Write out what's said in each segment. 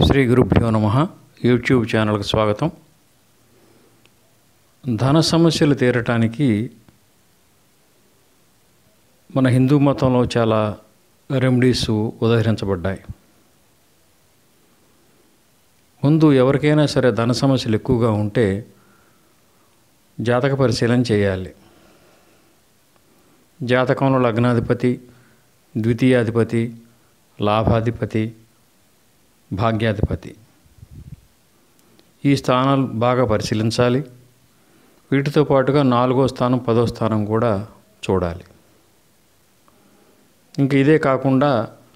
శ్రీ గురుభ్యో నమ యూట్యూబ్ ఛానల్కి స్వాగతం ధన సమస్యలు తీరటానికి మన హిందూ మతంలో చాలా రెమెడీస్ ఉదహరించబడ్డాయి ముందు ఎవరికైనా సరే ధన సమస్యలు ఎక్కువగా ఉంటే జాతక పరిశీలన చేయాలి జాతకంలో లగ్నాధిపతి ద్వితీయాధిపతి లాభాధిపతి భాగ్యాధిపతి ఈ స్థానాలు బాగా పరిశీలించాలి వీటితో పాటుగా నాలుగో స్థానం పదో స్థానం కూడా చూడాలి ఇంక ఇదే కాకుండా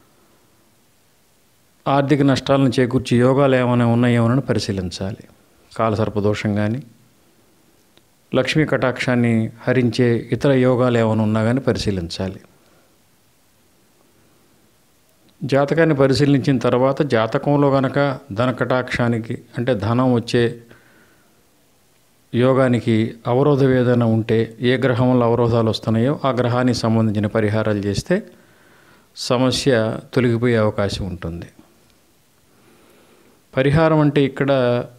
ఆర్థిక నష్టాలను చేకూర్చి యోగాలు ఏమైనా ఉన్నాయేమోనని పరిశీలించాలి కాలసర్పదోషం కానీ లక్ష్మీ కటాక్షాన్ని హరించే ఇతర యోగాలు ఏమైనా ఉన్నా కానీ పరిశీలించాలి జాతకాన్ని పరిశీలించిన తర్వాత జాతకంలో గనక ధన కటాక్షానికి అంటే ధనం వచ్చే యోగానికి అవరోధ వేదన ఉంటే ఏ గ్రహంలో అవరోధాలు వస్తున్నాయో ఆ గ్రహానికి సంబంధించిన పరిహారాలు చేస్తే సమస్య తొలగిపోయే అవకాశం ఉంటుంది పరిహారం అంటే ఇక్కడ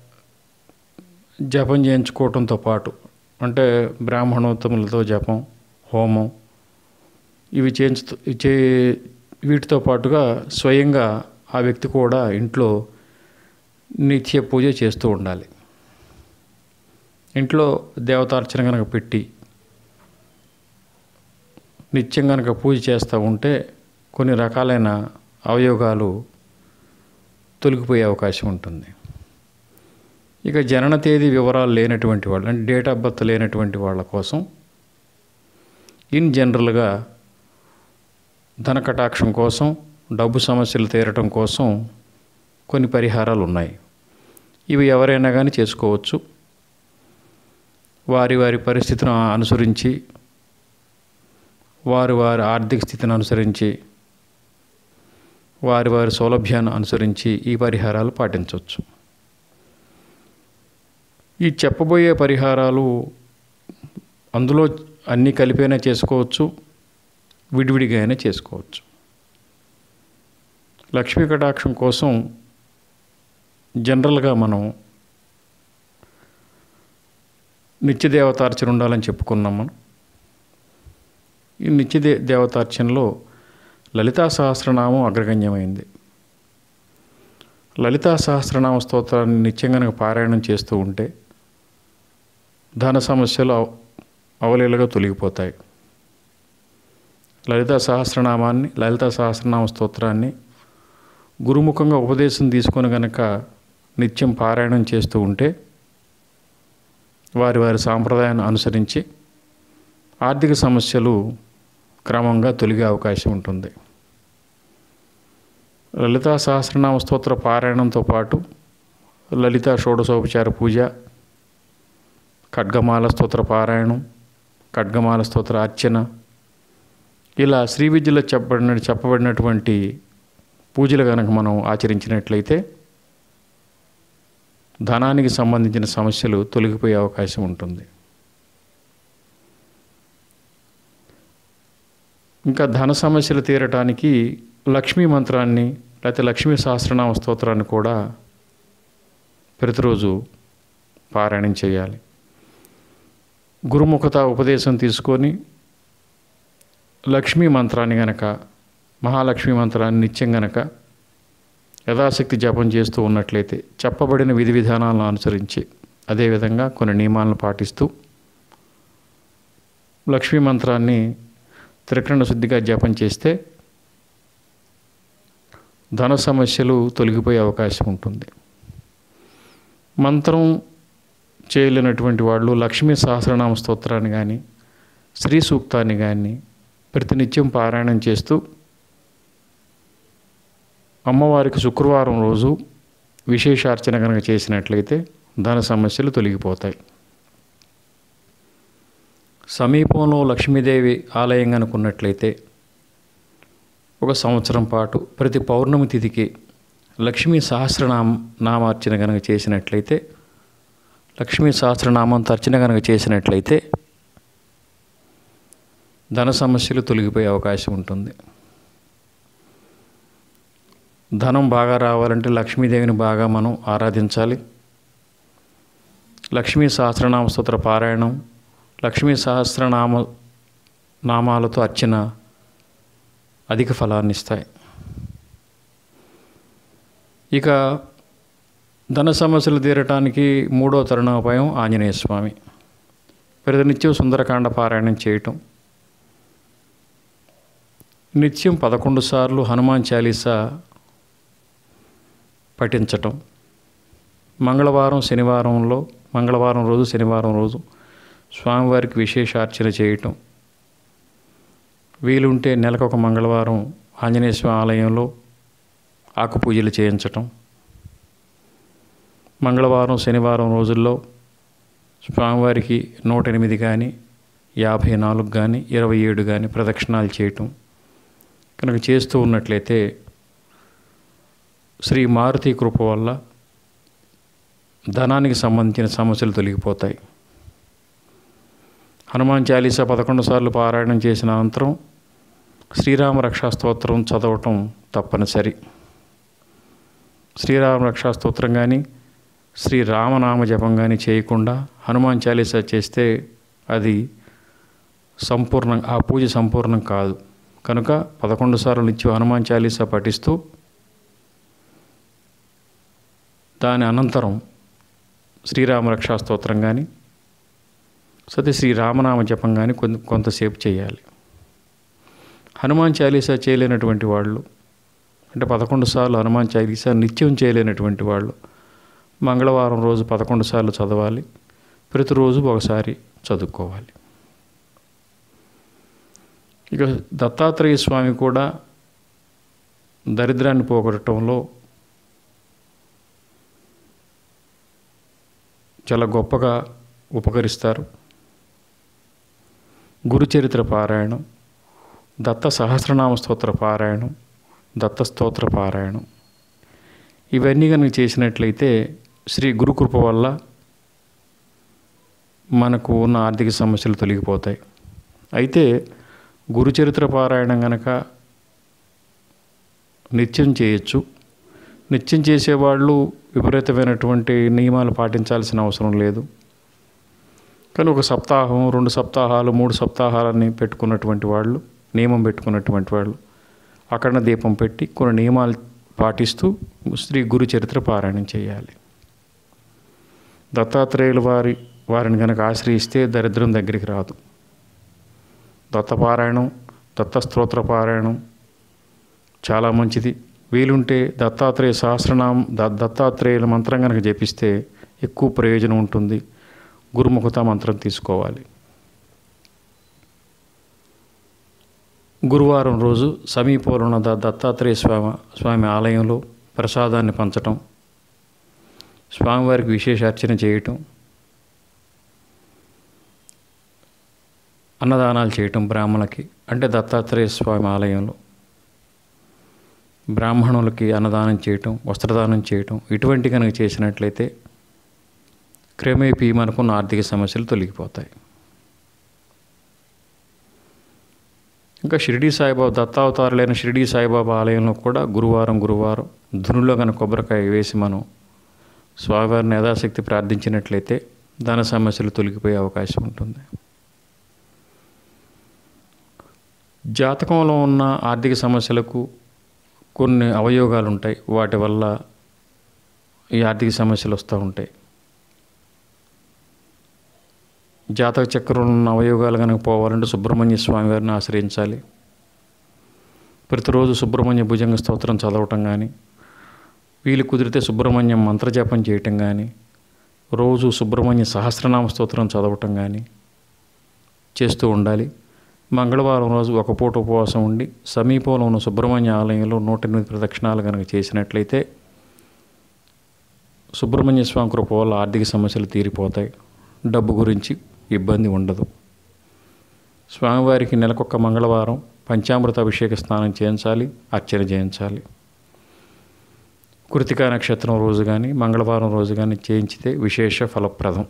జపం చేయించుకోవటంతో పాటు అంటే బ్రాహ్మణోత్తములతో జపం హోమం ఇవి చేయించుతూ చే వీటితో పాటుగా స్వయంగా ఆ వ్యక్తి కూడా ఇంట్లో నిత్య పూజ చేస్తూ ఉండాలి ఇంట్లో దేవతార్చన కనుక పెట్టి నిత్యం కనుక పూజ చేస్తూ ఉంటే కొన్ని రకాలైన అవయోగాలు తొలగిపోయే అవకాశం ఉంటుంది ఇక జనన తేదీ వివరాలు లేనటువంటి వాళ్ళు అంటే డేట్ ఆఫ్ బర్త్ లేనటువంటి వాళ్ళ కోసం ఇన్ జనరల్గా ధన కటాక్షం కోసం డబ్బు సమస్యలు తీరటం కోసం కొన్ని పరిహారాలు ఉన్నాయి ఇవి ఎవరైనా కానీ చేసుకోవచ్చు వారి వారి పరిస్థితిని అనుసరించి వారి వారి ఆర్థిక స్థితిని అనుసరించి వారి వారి సౌలభ్యాన్ని అనుసరించి ఈ పరిహారాలు పాటించవచ్చు ఈ చెప్పబోయే పరిహారాలు అందులో అన్నీ కలిపైనా చేసుకోవచ్చు విడివిడిగా అయినా చేసుకోవచ్చు లక్ష్మీ కటాక్షం కోసం జనరల్గా మనం నిత్య దేవతార్చన ఉండాలని చెప్పుకున్నాం మనం ఈ నిత్య దే దేవతార్చనలో లలితా సహస్రనామం అగ్రగణ్యమైంది లలితా సహస్రనామ స్తోత్రాన్ని నిత్యం కనుక పారాయణం చేస్తూ ఉంటే ధన సమస్యలు అవ అవలీలగా తొలగిపోతాయి లలిత సహస్రనామాన్ని లలిత సహస్రనామ స్తోత్రాన్ని గురుముఖంగా ఉపదేశం తీసుకొని గనక నిత్యం పారాయణం చేస్తూ ఉంటే వారి వారి సాంప్రదాయాన్ని అనుసరించి ఆర్థిక సమస్యలు క్రమంగా తొలగే అవకాశం ఉంటుంది లలితా సహస్రనామ స్తోత్ర పారాయణంతో పాటు లలిత షోడశోపచార పూజ ఖడ్గమాల స్తోత్ర పారాయణం ఖడ్గమాల స్తోత్ర అర్చన ఇలా శ్రీ విద్యలో చెప్పబడిన చెప్పబడినటువంటి పూజలు కనుక మనం ఆచరించినట్లయితే ధనానికి సంబంధించిన సమస్యలు తొలగిపోయే అవకాశం ఉంటుంది ఇంకా ధన సమస్యలు తీరటానికి లక్ష్మీ మంత్రాన్ని లేకపోతే లక్ష్మీ సహస్రనామ స్తోత్రాన్ని కూడా ప్రతిరోజు పారాయణం చేయాలి గురుముఖత ఉపదేశం తీసుకొని లక్ష్మీ మంత్రాన్ని గనక మహాలక్ష్మి మంత్రాన్ని నిత్యం గనక యథాశక్తి జపం చేస్తూ ఉన్నట్లయితే చెప్పబడిన విధి విధానాలను అనుసరించి అదేవిధంగా కొన్ని నియమాలను పాటిస్తూ లక్ష్మీ మంత్రాన్ని త్రికరణ శుద్ధిగా జపం చేస్తే ధన సమస్యలు తొలగిపోయే అవకాశం ఉంటుంది మంత్రం చేయలేనటువంటి వాళ్ళు లక్ష్మీ సహస్రనామ స్తోత్రాన్ని కానీ శ్రీ సూక్తాన్ని కానీ ప్రతినిత్యం పారాయణం చేస్తూ అమ్మవారికి శుక్రవారం రోజు విశేషార్చన కనుక చేసినట్లయితే ధన సమస్యలు తొలగిపోతాయి సమీపంలో లక్ష్మీదేవి ఆలయం కనుకున్నట్లయితే ఒక సంవత్సరం పాటు ప్రతి పౌర్ణమి తిథికి లక్ష్మీ సహస్రనామ నామార్చన కనుక చేసినట్లయితే లక్ష్మీ సహస్రనామంతో అర్చన కనుక చేసినట్లయితే ధన సమస్యలు తొలగిపోయే అవకాశం ఉంటుంది ధనం బాగా రావాలంటే లక్ష్మీదేవిని బాగా మనం ఆరాధించాలి లక్ష్మీ సహస్రనామ స్తోత్ర పారాయణం లక్ష్మీ సహస్రనామ నామాలతో అర్చన అధిక ఫలాన్ని ఇస్తాయి ఇక ధన సమస్యలు తీరటానికి మూడో తరుణోపాయం ఆంజనేయ స్వామి ప్రతినిత్యం సుందరకాండ పారాయణం చేయటం నిత్యం పదకొండు సార్లు హనుమాన్ చాలీసా పఠించటం మంగళవారం శనివారంలో మంగళవారం రోజు శనివారం రోజు స్వామివారికి విశేషార్చన చేయటం వీలుంటే నెలకొక మంగళవారం ఆంజనేయ స్వామి ఆలయంలో ఆకు పూజలు చేయించటం మంగళవారం శనివారం రోజుల్లో స్వామివారికి నూట ఎనిమిది కానీ యాభై నాలుగు కానీ ఇరవై ఏడు కానీ ప్రదక్షిణాలు చేయటం కనుక చేస్తూ ఉన్నట్లయితే శ్రీ మారుతి కృప వల్ల ధనానికి సంబంధించిన సమస్యలు తొలగిపోతాయి హనుమాన్ చాలీసా పదకొండు సార్లు పారాయణం చేసిన అనంతరం శ్రీరామ రక్షా స్తోత్రం చదవటం తప్పనిసరి శ్రీరామ రక్షా స్తోత్రం కానీ శ్రీరామనామ జపం కానీ చేయకుండా హనుమాన్ చాలీసా చేస్తే అది సంపూర్ణం ఆ పూజ సంపూర్ణం కాదు కనుక పదకొండు సార్లు నిత్యం హనుమాన్ చాలీసా పఠిస్తూ దాని అనంతరం శ్రీరామ రక్షా స్తోత్రం కానీ సతే శ్రీరామనామ జపం కానీ కొంత కొంతసేపు చేయాలి హనుమాన్ చాలీసా చేయలేనటువంటి వాళ్ళు అంటే పదకొండు సార్లు హనుమాన్ చాలీసా నిత్యం చేయలేనటువంటి వాళ్ళు మంగళవారం రోజు పదకొండు సార్లు చదవాలి ప్రతిరోజు ఒకసారి చదువుకోవాలి ఇక దత్తాత్రేయ స్వామి కూడా దరిద్రాన్ని పోగొట్టడంలో చాలా గొప్పగా ఉపకరిస్తారు గురుచరిత్ర పారాయణం దత్త సహస్రనామ స్తోత్ర పారాయణం దత్త స్తోత్ర పారాయణం ఇవన్నీ కనుక చేసినట్లయితే శ్రీ గురుకృప వల్ల మనకు ఉన్న ఆర్థిక సమస్యలు తొలగిపోతాయి అయితే గురుచరిత్ర పారాయణం కనుక నిత్యం చేయొచ్చు నిత్యం చేసేవాళ్ళు విపరీతమైనటువంటి నియమాలు పాటించాల్సిన అవసరం లేదు కానీ ఒక సప్తాహం రెండు సప్తాహాలు మూడు సప్తాహాలని పెట్టుకున్నటువంటి వాళ్ళు నియమం పెట్టుకున్నటువంటి వాళ్ళు అక్కడ దీపం పెట్టి కొన్ని నియమాలు పాటిస్తూ శ్రీ గురు చరిత్ర పారాయణం చేయాలి దత్తాత్రేయుల వారి వారిని కనుక ఆశ్రయిస్తే దరిద్రం దగ్గరికి రాదు దత్తపారాయణం దత్తస్తోత్ర పారాయణం చాలా మంచిది వీలుంటే దత్తాత్రేయ సహస్రనామం ద దత్తాత్రేయుల మంత్రం కనుక జపిస్తే ఎక్కువ ప్రయోజనం ఉంటుంది గురుముఖత మంత్రం తీసుకోవాలి గురువారం రోజు సమీపంలో ఉన్న ద దత్తాత్రేయ స్వామి స్వామి ఆలయంలో ప్రసాదాన్ని పంచటం స్వామివారికి విశేష అర్చన చేయటం అన్నదానాలు చేయటం బ్రాహ్మణులకి అంటే దత్తాత్రేయ స్వామి ఆలయంలో బ్రాహ్మణులకి అన్నదానం చేయటం వస్త్రదానం చేయటం ఇటువంటి కనుక చేసినట్లయితే క్రమేపీ మనకున్న ఆర్థిక సమస్యలు తొలగిపోతాయి ఇంకా షిరిడి సాయిబాబా దత్తావతారులైన షిరిడి సాయిబాబా ఆలయంలో కూడా గురువారం గురువారం ధనులో కనుక కొబ్బరికాయ వేసి మనం స్వామివారిని యథాశక్తి ప్రార్థించినట్లయితే ధన సమస్యలు తొలగిపోయే అవకాశం ఉంటుంది జాతకంలో ఉన్న ఆర్థిక సమస్యలకు కొన్ని అవయోగాలు ఉంటాయి వాటి వల్ల ఈ ఆర్థిక సమస్యలు వస్తూ ఉంటాయి జాతక చక్రంలో ఉన్న అవయోగాలు కనుక పోవాలంటే సుబ్రహ్మణ్య స్వామి వారిని ఆశ్రయించాలి ప్రతిరోజు సుబ్రహ్మణ్య భుజంగ స్తోత్రం చదవటం కానీ వీలు కుదిరితే సుబ్రహ్మణ్యం మంత్రజపం చేయటం కానీ రోజు సుబ్రహ్మణ్య సహస్రనామ స్తోత్రం చదవటం కానీ చేస్తూ ఉండాలి మంగళవారం రోజు ఒక పూట ఉపవాసం ఉండి సమీపంలో ఉన్న సుబ్రహ్మణ్య ఆలయంలో నూట ఎనిమిది ప్రదక్షిణాలు కనుక చేసినట్లయితే సుబ్రహ్మణ్య స్వామి కృప వల్ల ఆర్థిక సమస్యలు తీరిపోతాయి డబ్బు గురించి ఇబ్బంది ఉండదు స్వామివారికి నెలకొక్క మంగళవారం పంచామృత అభిషేక స్నానం చేయించాలి అర్చన చేయించాలి కృతికా నక్షత్రం రోజు కానీ మంగళవారం రోజు కానీ చేయించితే విశేష ఫలప్రదం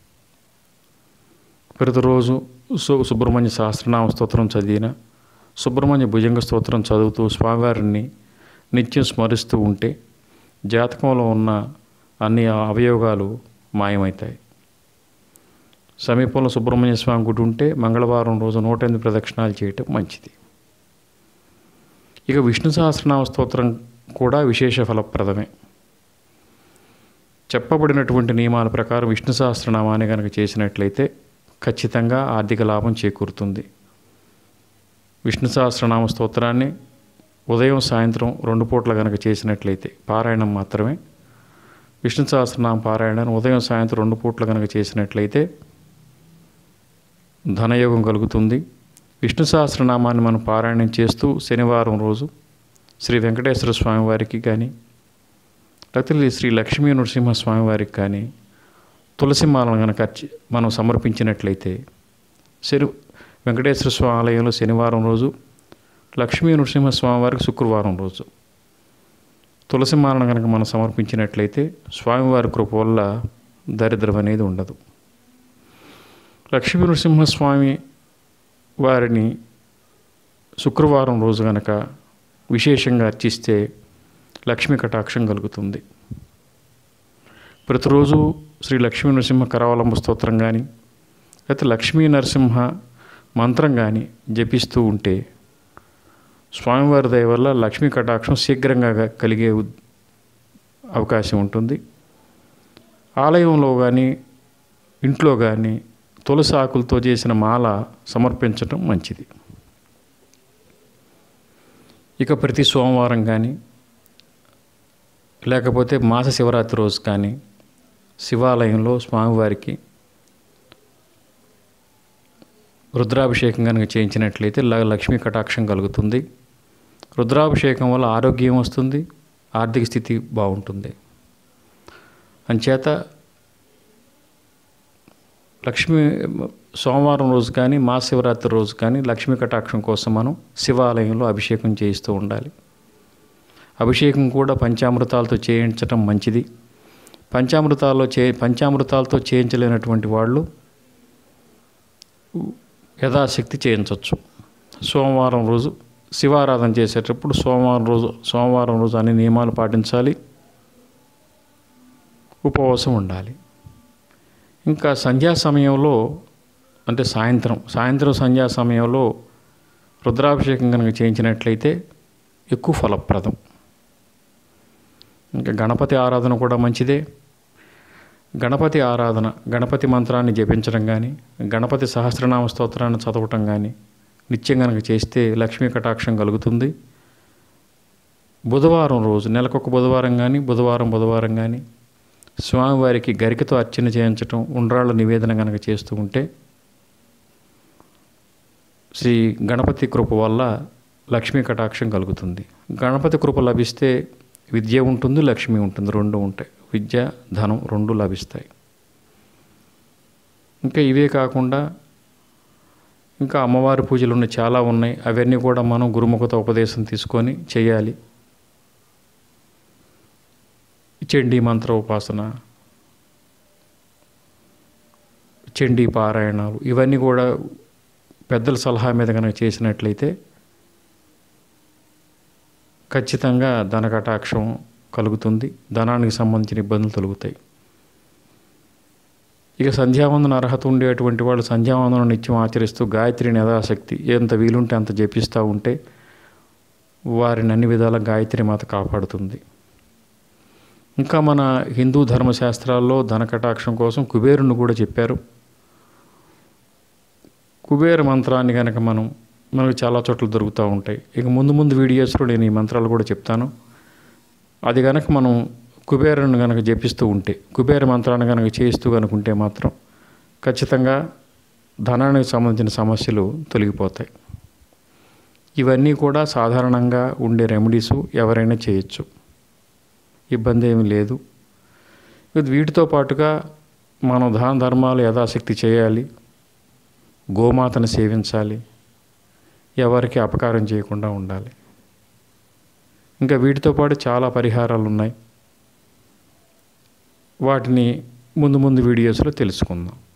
ప్రతిరోజు సు సుబ్రహ్మణ్య సహస్రనామ స్తోత్రం చదివిన సుబ్రహ్మణ్య భుజంగ స్తోత్రం చదువుతూ స్వామివారిని నిత్యం స్మరిస్తూ ఉంటే జాతకంలో ఉన్న అన్ని అవయోగాలు మాయమవుతాయి సమీపంలో సుబ్రహ్మణ్య స్వామి గుడి ఉంటే మంగళవారం రోజు నూట ఎనిమిది ప్రదక్షిణాలు చేయటం మంచిది ఇక విష్ణు సహస్రనామ స్తోత్రం కూడా విశేష ఫలప్రదమే చెప్పబడినటువంటి నియమాల ప్రకారం విష్ణు సహస్రనామాన్ని కనుక చేసినట్లయితే ఖచ్చితంగా ఆర్థిక లాభం చేకూరుతుంది విష్ణు సహస్రనామ స్తోత్రాన్ని ఉదయం సాయంత్రం రెండు పూట్ల కనుక చేసినట్లయితే పారాయణం మాత్రమే విష్ణు సహస్రనామ పారాయణాన్ని ఉదయం సాయంత్రం రెండు పూట్ల కనుక చేసినట్లయితే ధనయోగం కలుగుతుంది విష్ణు సహస్రనామాన్ని మనం పారాయణం చేస్తూ శనివారం రోజు శ్రీ వెంకటేశ్వర స్వామి వారికి కానీ లేకపోతే శ్రీ లక్ష్మీ నరసింహ స్వామి వారికి కానీ తులసి మాలను కనుక అర్చి- మనం సమర్పించినట్లయితే శని వెంకటేశ్వర స్వామి ఆలయంలో శనివారం రోజు లక్ష్మీ నరసింహ స్వామి వారికి శుక్రవారం రోజు తులసి మాలను కనుక మనం సమర్పించినట్లయితే స్వామివారి కృప వల్ల దరిద్రం అనేది ఉండదు లక్ష్మీ నరసింహస్వామి వారిని శుక్రవారం రోజు గనక విశేషంగా అర్చిస్తే లక్ష్మీ కటాక్షం కలుగుతుంది ప్రతిరోజు శ్రీ లక్ష్మీ నరసింహ కరావలంబ స్తోత్రం కానీ లేకపోతే లక్ష్మీ నరసింహ మంత్రం కానీ జపిస్తూ ఉంటే స్వామివారి దయ వల్ల లక్ష్మీ కటాక్షం శీఘ్రంగా గా- కలిగే ఉద్- అవకాశం ఉంటుంది ఆలయంలో కానీ ఇంట్లో కానీ తులసి ఆకులతో చేసిన మాల సమర్పించటం మంచిది ఇక ప్రతి సోమవారం కానీ లేకపోతే మాస శివరాత్రి రోజు కానీ శివాలయంలో స్వామివారికి రుద్రాభిషేకం కనుక చేయించినట్లయితే ల- లక్ష్మీ కటాక్షం కలుగుతుంది రుద్రాభిషేకం వల్ల ఆరోగ్యం వస్తుంది ఆర్థిక స్థితి బాగుంటుంది అంచేత లక్ష్మీ సోమవారం రోజు కానీ మహాశివరాత్రి రోజు కానీ లక్ష్మీ కటాక్షం కోసం మనం శివాలయంలో అభిషేకం చేయిస్తూ ఉండాలి అభిషేకం కూడా పంచామృతాలతో చేయించటం మంచిది పంచామృతాల్లో చే పంచామృతాలతో చేయించలేనటువంటి వాళ్ళు యథాశక్తి చేయించవచ్చు సోమవారం రోజు శివారాధన చేసేటప్పుడు సోమవారం రోజు సోమవారం రోజు అన్ని నియమాలు పాటించాలి ఉపవాసం ఉండాలి ఇంకా సంధ్యా సమయంలో అంటే సాయంత్రం సాయంత్రం సంధ్యా సమయంలో రుద్రాభిషేకం కనుక చేయించినట్లయితే ఎక్కువ ఫలప్రదం ఇంకా గణపతి ఆరాధన కూడా మంచిదే గణపతి ఆరాధన గణపతి మంత్రాన్ని జపించడం కానీ గణపతి సహస్రనామ స్తోత్రాన్ని చదవటం కానీ నిత్యం కనుక చేస్తే లక్ష్మీ కటాక్షం కలుగుతుంది బుధవారం రోజు నెలకొక బుధవారం కానీ బుధవారం బుధవారం కానీ స్వామివారికి గరికతో అర్చన చేయించటం ఉండ్రాళ్ళ నివేదన కనుక చేస్తూ ఉంటే శ్రీ గణపతి కృప వల్ల లక్ష్మీ కటాక్షం కలుగుతుంది గణపతి కృప లభిస్తే విద్య ఉంటుంది లక్ష్మి ఉంటుంది రెండు ఉంటాయి విద్య ధనం రెండు లభిస్తాయి ఇంకా ఇవే కాకుండా ఇంకా అమ్మవారి పూజలు ఉన్నాయి చాలా ఉన్నాయి అవన్నీ కూడా మనం గురుముఖత ఉపదేశం తీసుకొని చేయాలి చండీ మంత్ర ఉపాసన చండీ పారాయణాలు ఇవన్నీ కూడా పెద్దల సలహా మీద కనుక చేసినట్లయితే ఖచ్చితంగా ధన కటాక్షం కలుగుతుంది ధనానికి సంబంధించిన ఇబ్బందులు తొలుగుతాయి ఇక సంధ్యావందన అర్హత ఉండేటువంటి వాళ్ళు సంధ్యావందనం నిత్యం ఆచరిస్తూ గాయత్రిని యథాశక్తి ఎంత వీలుంటే అంత జపిస్తూ ఉంటే వారిని అన్ని విధాల గాయత్రి మాత కాపాడుతుంది ఇంకా మన హిందూ ధర్మశాస్త్రాల్లో ధన కటాక్షం కోసం కుబేరుని కూడా చెప్పారు కుబేర మంత్రాన్ని కనుక మనం మనకు చాలా చోట్ల దొరుకుతూ ఉంటాయి ఇక ముందు ముందు వీడియోస్లో నేను ఈ మంత్రాలు కూడా చెప్తాను అది కనుక మనం కుబేరుని కనుక జపిస్తూ ఉంటే కుబేర మంత్రాన్ని కనుక చేయిస్తూ కనుకుంటే మాత్రం ఖచ్చితంగా ధనానికి సంబంధించిన సమస్యలు తొలగిపోతాయి ఇవన్నీ కూడా సాధారణంగా ఉండే రెమెడీసు ఎవరైనా చేయొచ్చు ఇబ్బంది ఏమీ లేదు ఇది వీటితో పాటుగా మనం దాన ధర్మాలు యథాశక్తి చేయాలి గోమాతను సేవించాలి ఎవరికి అపకారం చేయకుండా ఉండాలి ఇంకా వీటితో పాటు చాలా పరిహారాలు ఉన్నాయి వాటిని ముందు ముందు వీడియోస్లో తెలుసుకుందాం